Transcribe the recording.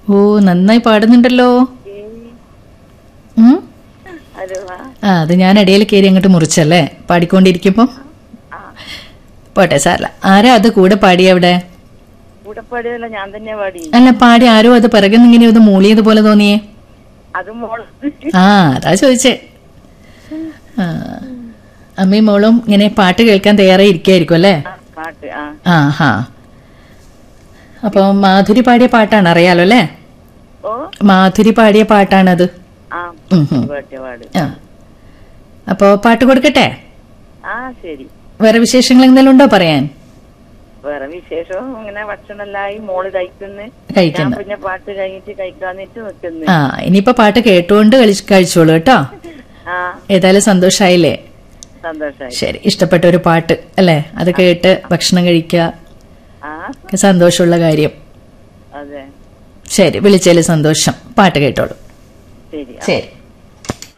ഓ നന്നായി പാടുന്നുണ്ടല്ലോ ഉം? ഹലോ ആ ആ അത് ഞാൻ ഇടയിൽ കയറി അങ്ങോട്ട് മുറിച്ചല്ലേ പാടിക്കൊണ്ടിരിക്കുമ്പോ ആ പോട്ടെ സാറല്ല ആരാ അത് കൂടെ പാടി അവിടെ കൂടെ പാടിയതല്ല ഞാൻ തന്നെ പാടി അല്ല പാടി ആരോ അത് പിറകെ ഇങ്ങനെ ഒന്ന് മൂളിയത് പോലെ തോന്നിയേ അത് മോള് ആ അതാ ചോദിച്ചേ ആ അമ്മയും മോളും ഇങ്ങനെ പാട്ട് കേൾക്കാൻ തയ്യാറായി ഇരിക്കായിരിക്കും അല്ലേ ആ, പാട്ട് ആ ആ ഹാ അപ്പൊ മാധുരി പാടിയ പാട്ടാണ് അറിയാലോ അല്ലേ ഓ മാധുരി പാടിയ പാട്ടാണത് ആ ഉം, ഉം. പാട്ട് പാട് ആ അപ്പോ പാട്ട് കൊടുക്കട്ടെ ആ ശരി വേറെ വിശേഷങ്ങൾ എന്തെങ്കിലും ഉണ്ടോ പറയാൻ വേറെ വിശേഷം ഇങ്ങനെ ഭക്ഷണമെല്ലായി മോള് കഴിക്കുന്നു ഞാൻ കഴിക്കുന്നു പിന്നെ പാട്ട് കഴിഞ്ഞിട്ട് കഴിക്കാന്നിട്ട് നിൽക്കുന്നു ആ ഇനിയിപ്പോ പാട്ട് കേട്ടുകൊണ്ട് കളി- കഴിച്ചോളൂ കേട്ടോ ആ ഏതായാലും സന്തോഷായില്ലേ സന്തോഷായി ശരി ഇഷ്ടപ്പെട്ട ഒരു പാട്ട് അല്ലേ അത് കേട്ട് ഭക്ഷണം കഴിക്കുക ആ ഒക്കെ സന്തോഷമുള്ള കാര്യം അതെ ശരി വിളിച്ചതിൽ സന്തോഷം പാട്ട് കേട്ടോളൂ ശരി ആ. ശരി